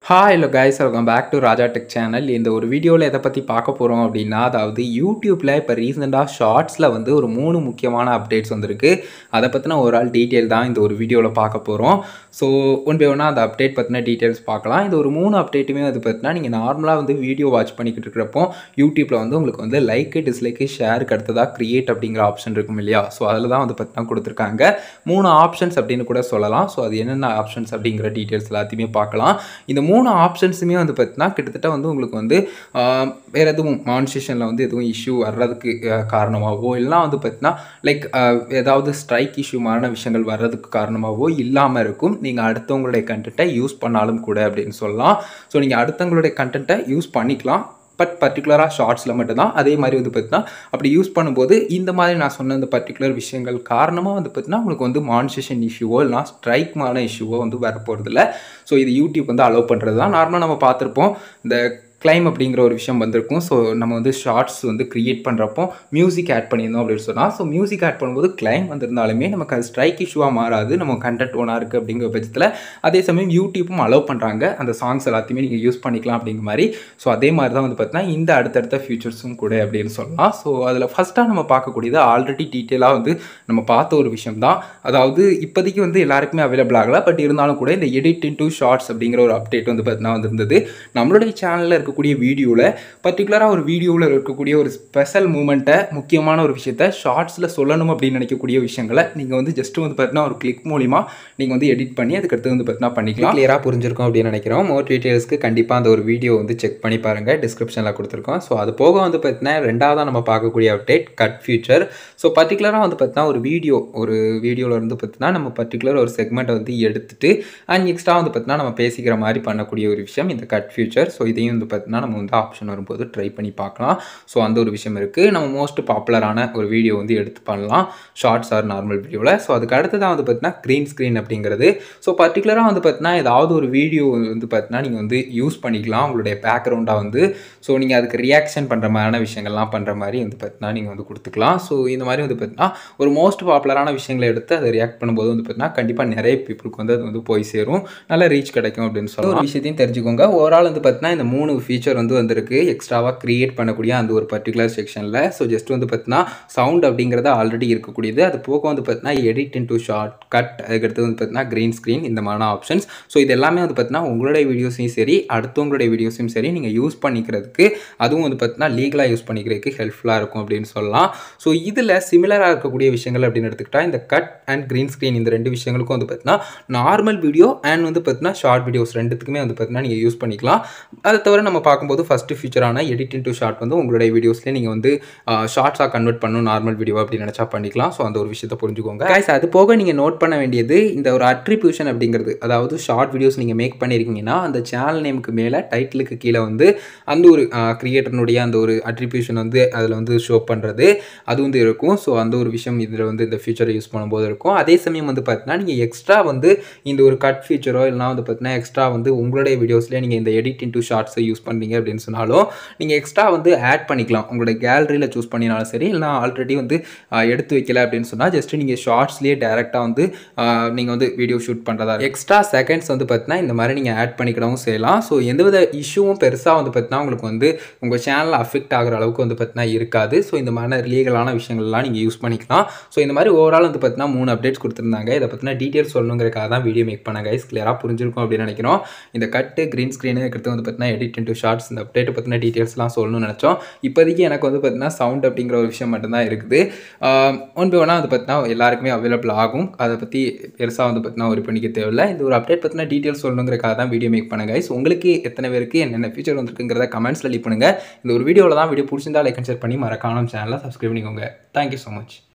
hi hello guys welcome back to Raja tech channel இந்த ஒரு வீடியோவில் எதை பற்றி பார்க்க போகிறோம் அப்படின்னா அதாவது யூடியூப்பில் இப்போ ரீசெண்டாக ஷார்ட்ஸில் வந்து ஒரு மூணு முக்கியமான அப்டேட்ஸ் வந்திருக்கு அதை பற்றின ஒரு ஆள் டீட்டெயில் தான் இந்த ஒரு வீடியோவில் பார்க்க போகிறோம் ஸோ ஒன் பை ஒன்றா அந்த அப்டேட் பற்றின டீட்டெயில்ஸ் பார்க்கலாம் இந்த ஒரு மூணு அப்டேட்டுமே வந்து பார்த்தீங்கன்னா நீங்கள் நார்மலாக வந்து வீடியோ வாட்ச் பண்ணிக்கிட்டு இருக்கிறப்போ யூடியூப்பில் வந்து உங்களுக்கு வந்து லைக்கு டிஸ்லைக்கு ஷேருக்கு அடுத்ததாக க்ரியேட் அப்படிங்கிற ஆப்ஷன் இருக்கும் இல்லையா ஸோ அதில் தான் வந்து பார்த்தீங்கன்னா கொடுத்துருக்காங்க மூணு ஆப்ஷன்ஸ் அப்படின்னு கூட சொல்லலாம் ஸோ அது என்னென்ன ஆப்ஷன்ஸ் அப்படிங்கிற டீட்டெயில்ஸ் எல்லாத்தையுமே பார்க்கலாம் இந்த மூணு ஆப்ஷன்ஸுமே வந்து பார்த்தீங்கன்னா கிட்டத்தட்ட வந்து உங்களுக்கு வந்து ஆஹ், வேறு எதுவும் மான்சேஷனில் வந்து எதுவும் இஷ்யூ வர்றதுக்கு ஆஹ், காரணமாகவோ இல்லைனா வந்து பார்த்தீங்கன்னா லைக் ஏதாவது ஸ்ட்ரைக் இஷ்யூ மாதிரியான விஷயங்கள் வர்றதுக்கு காரணமாகவோ இல்லாமல் இருக்கும் நீங்கள் அடுத்தவங்களுடைய கண்டென்ட்டை யூஸ் பண்ணாலும் கூட அப்படின்னு சொல்லலாம் ஸோ நீங்கள் அடுத்தவங்களுடைய கண்டென்ட்டை யூஸ் பண்ணிக்கலாம் பட் பர்டிகுலராக ஷார்ட்ஸில் மட்டும்தான் அதே மாதிரி வந்து பார்த்தீங்கன்னா அப்படி யூஸ் பண்ணும்போது இந்த மாதிரி நான் சொன்ன இந்த பர்டிகுலர் விஷயங்கள் காரணமாக வந்து பார்த்தீங்கன்னா உங்களுக்கு வந்து மான்சேஷன் இஷ்யூவோ இல்லைனா ஸ்ட்ரைக்மான இஷ்யூவோ வந்து வரப்போகிறதில்ல ஸோ இது யூடியூப் வந்து அலோவ் பண்ணுறது தான் நார்மலாக நம்ம பார்த்துருப்போம் இந்த கிளைம் அப்படிங்கிற ஒரு விஷயம் வந்திருக்கும் ஸோ நம்ம வந்து ஷார்ட்ஸ் வந்து க்ரியேட் பண்ணுறப்போ மியூசிக் ஆட் பண்ணியிருந்தோம் அப்படின்னு சொன்னால் ஸோ மியூசிக் ஆட் பண்ணும்போது கிளைம் வந்திருந்தாலுமே நமக்கு அது ஸ்ட்ரைக் இஷ்யூவாக மாறாது நம்ம கண்டென்ட் ஓனாக இருக்குது அப்படிங்கிற பட்சத்தில் அதே சமயம் யூடியூப்பும் அலோவ் பண்ணுறாங்க அந்த சாங்ஸ் எல்லாத்தையுமே நீங்கள் யூஸ் பண்ணிக்கலாம் அப்படிங்கிற மாதிரி ஸோ அதே மாதிரி தான் வந்து பார்த்தீங்கன்னா இந்த அடுத்தடுத்த ஃபியூச்சர்ஸும் கூட அப்படின்னு சொல்லலாம் ஸோ அதில் ஃபஸ்ட்டாக நம்ம பார்க்கக்கூடியது ஆல்ரெடி டீட்டெயிலாக வந்து நம்ம பார்த்த ஒரு விஷயம் தான் அதாவது இப்போதைக்கு வந்து எல்லாருக்குமே அவைலபிள் ஆகலை பட் இருந்தாலும் கூட இந்த எடிட் இன்டூ ஷார்ட்ஸ் அப்படிங்கிற ஒரு அப்டேட் வந்து பார்த்தீங்கன்னா வந்திருந்தது நம்மளுடைய சேனலில் இருக்கக்கூடிய வீடியோவில் பர்டிகுலராக ஒரு வீடியோவில் இருக்கக்கூடிய ஒரு ஸ்பெஷல் மூமெண்ட்டை முக்கியமான ஒரு விஷயத்த ஷார்ட்ஸில் சொல்லணும் அப்படின்னு நினைக்கக்கூடிய விஷயங்களை நீங்கள் வந்து ஜஸ்ட் வந்து பார்த்தீங்கன்னா ஒரு கிளிக் மூலிமா நீங்கள் வந்து எடிட் பண்ணி அதுக்கடுத்து வந்து பார்த்தீங்கன்னா பண்ணிக்கலாம் கிளியராக புரிஞ்சிருக்கும் அப்படின்னு நினைக்கிறோம் மோர் டீட்டெயில்ஸ்க்கு கண்டிப்பாக அந்த ஒரு வீடியோ வந்து செக் பண்ணி பாருங்கள் டிஸ்கிரிப்ஷனில் கொடுத்துருக்கோம் ஸோ அது போக வந்து பார்த்தீங்கன்னா ரெண்டாவதாக நம்ம பார்க்கக்கூடிய அப்டேட் கட் ஃபியூச்சர் ஸோ பர்டிகுலராக வந்து பார்த்தீங்கன்னா ஒரு வீடியோ ஒரு வீடியோவில் இருந்து பார்த்தீங்கன்னா நம்ம பர்டிகுலர் ஒரு செக்மெண்ட்டை வந்து எடுத்துட்டு அண்ட் எக்ஸ்ட்ரா வந்து பார்த்தீங்கன்னா நம்ம பேசிக்கிற மாதிரி பண்ணக்கூடிய ஒரு விஷயம் இந்த கட் ஃபியூச்சர் ஸோ இதையும் வந்து பார்த்தீங்கன்னா நம்ம வந்து ஆப்ஷன் வரும்போது ட்ரை பண்ணி பார்க்கலாம் ஸோ அந்த ஒரு விஷயம் இருக்குது நம்ம மோஸ்ட் பாப்புலரான ஒரு வீடியோ வந்து எடுத்து பண்ணலாம் ஷார்ட்ஸ் ஆர் நார்மல் வீடியோவில் ஸோ அதுக்கு அடுத்ததான் வந்து பார்த்தீங்கன்னா க்ரீன் ஸ்க்ரீன் அப்படிங்கிறது ஸோ பர்டிகுலராக வந்து பார்த்தீங்கன்னா ஏதாவது ஒரு வீடியோ வந்து பார்த்தீங்கன்னா நீங்கள் வந்து யூஸ் பண்ணிக்கலாம் உங்களுடைய பேக்ரவுண்டாக வந்து ஸோ நீங்கள் அதுக்கு ரியாக்ஷன் பண்ணுற மாதிரியான விஷயங்கள்லாம் பண்ணுற மாதிரி வந்து பார்த்தீங்கன்னா நீங்கள் வந்து கொடுத்துக்கலாம் ஸோ இந்த மாதிரி வந்து பார்த்தீங்கன்னா ஒரு மோஸ்ட் பாப்புலரான விஷயங்களை எடுத்து அதை ரியாக்ட் பண்ணும்போது வந்து பார்த்தீங்கன்னா கண்டிப்பாக நிறைய பீப்புளுக்கு வந்து அது வந்து போய் சேரும் நல்ல ரீச் கிடைக்கும் அப்படின்னு சொல்லி ஒரு விஷயத்தையும் தெரிஞ்சுக்கோங்க ஓவரால் வந்து பார்த்தீங்கன்னா இந்த மூணு ஃபீச்சர் வந்து வந்திருக்கு எக்ஸ்ட்ராவாக க்ரியேட் பண்ணக்கூடிய அந்த ஒரு பர்டிகுலர் செக்ஷனில் ஸோ ஜஸ்ட் வந்து பார்த்தீங்கன்னா சவுண்ட் அப்படிங்கிறது ஆல்ரெடி இருக்கக்கூடியது அது போக வந்து பார்த்தீங்கன்னா எடிட் இன்டூ ஷார்ட் கட் அதுக்கடுத்து வந்து பார்த்தீங்கன்னா க்ரீன் ஸ்க்ரீன் இந்த மாதிரியான ஆப்ஷன்ஸ் ஸோ இது எல்லாமே வந்து பார்த்தீங்கன்னா உங்களுடைய வீடியோஸையும் சரி அடுத்தவங்களுடைய வீடியோஸையும் சரி நீங்கள் யூஸ் பண்ணிக்கிறதுக்கு அதுவும் வந்து பார்த்தீங்கன்னா லீகலாக யூஸ் பண்ணிக்கிறதுக்கு ஹெல்ப்ஃபுல்லாக இருக்கும் அப்படின்னு சொல்லலாம் ஸோ இதில் சிமிலராக இருக்கக்கூடிய விஷயங்கள் அப்படின்னு எடுத்துக்கிட்டால் இந்த கட் அண்ட் க்ரீன் ஸ்க்ரீன் இந்த ரெண்டு விஷயங்களுக்கும் வந்து பார்த்தீங்கன்னா நார்மல் வீடியோ அண்ட் வந்து பார்த்தீங்கன்னா ஷார்ட் வீடியோஸ் ரெண்டுத்துக்குமே வந்து பார்த்தீங்கன்னா நீங்கள் யூஸ் பண்ணிக்கலாம் அதை தவிர நம்ம பார்க்கும்போது ஃபஸ்ட்டு ஃபீச்சரான எடிட் இன்டூ ஷார்ட் வந்து உங்களுடைய வீடியோஸ்லேயே நீங்கள் வந்து ஷார்ட்ஸாக கன்வெர்ட் பண்ணணும் நார்மல் வீடியோ அப்படின்னு நினச்சா பண்ணிக்கலாம் ஸோ அந்த ஒரு விஷயத்தை புரிஞ்சுக்கோங்க கைஸ் அது போக நீங்கள் நோட் பண்ண வேண்டியது இந்த ஒரு அட்ரிபியூஷன் அப்படிங்கிறது அதாவது ஷார்ட் வீடியோஸ் நீங்கள் மேக் பண்ணியிருக்கீங்கன்னா அந்த சேனல் நேமுக்கு மேலே டைட்டிலுக்கு கீழே வந்து அந்த ஒரு கிரியேட்டர்னுடைய அந்த ஒரு அட்ரிபியூஷன் வந்து அதில் வந்து ஷோ பண்ணுறது அது வந்து இருக்கும் ஸோ அந்த ஒரு விஷயம் இதில் வந்து இந்த ஃபீச்சரை யூஸ் பண்ணும்போது இருக்கும் அதே சமயம் வந்து பார்த்தீங்கன்னா நீங்கள் எக்ஸ்ட்ரா வந்து இந்த ஒரு கட் ஃபீச்சரோ இல்லைனா வந்து பார்த்தீங்கன்னா எக்ஸ்ட்ரா வந்து உங்களுடைய வீடியோஸ்லேயே நீங்கள் இந்த எடிட் இன்டூ ஷார்ட்ஸை யூஸ் பண்ணுறீங்க அப்படின்னு சொன்னாலும் நீங்கள் எக்ஸ்ட்ரா வந்து ஆட் பண்ணிக்கலாம் உங்களுடைய கேலரியில் சூஸ் பண்ணினாலும் சரி இல்லைனா ஆல்ரெடி வந்து ஆஹ், எடுத்து வைக்கல அப்படின்னு சொன்னால் ஜஸ்ட் நீங்கள் ஷார்ட்ஸ்லேயே டேரெக்டாக வந்து நீங்கள் வந்து வீடியோ ஷூட் பண்ணுறதா எக்ஸ்ட்ரா செகண்ட்ஸ் வந்து பார்த்தீங்கன்னா இந்த மாதிரி நீங்கள் ஆட் பண்ணிக்கிடவும் செய்யலாம் ஸோ எந்தவித இஷ்யூவும் பெருசாக வந்து பார்த்தீங்கன்னா உங்களுக்கு வந்து உங்கள் சேனலில் அஃபெக்ட் ஆகிற அளவுக்கு வந்து பார்த்தீங்கன்னா இருக்காது ஸோ இந்த மாதிரி லீகலான விஷயங்கள்லாம் நீங்கள் யூஸ் பண்ணிக்கலாம் ஸோ இந்த மாதிரி ஓவரால் வந்து பார்த்தீங்கன்னா மூணு அப்டேட்ஸ் கொடுத்துருந்தாங்க இதை பற்றின டீட்டெயில்ஸ் சொல்லணுங்கிறக்காக தான் வீடியோ மேக் பண்ண கைஸ் கிளியராக புரிஞ்சிருக்கும் அப்படின்னு நினைக்கிறோம் இந்த கட்டு க்ரீன் ஸ்க்ரீனு இருக்கிறது வந்து பார்த்தீங்கன்னா எடிட் இன்டூ ஷார்ட்ஸ் இந்த அப்டேட்டை பற்றின டீட்டெயில்ஸ்லாம் சொல்லணும்னு நினச்சோம் இப்போதைக்கு எனக்கு வந்து பார்த்தீங்கன்னா சவுண்ட் அப்படிங்கிற ஒரு விஷயம் மட்டும்தான் இருக்குது ஒன் பை ஒன்னாக வந்து பார்த்தீங்கன்னா எல்லாருக்குமே அவைலபிள் ஆகும் அதை பற்றி பெருசாக வந்து பார்த்தீங்கன்னா ஒரு பண்ணிக்க தேவையில்லை இந்த ஒரு அப்டேட் பற்றின டீட்டெயில்ஸ் சொல்லணுங்கிறக்காக தான் வீடியோ மேக் பண்ண கைஸ் உங்களுக்கு எத்தனை பேருக்கு என்னென்ன ஃபீச்சர் வந்துருக்குங்கிறத கமெண்ட்ஸில் லீவ் பண்ணுங்கள் இந்த ஒரு வீடியோவில் தான் வீடியோ பிடிச்சிருந்தா லைக் அண்ட் ஷேர் பண்ணி மறக்காம சேனலை சப்ஸ்கிரைப் பண்ணிக்கோங்க தேங்க்யூ ஸோ மச்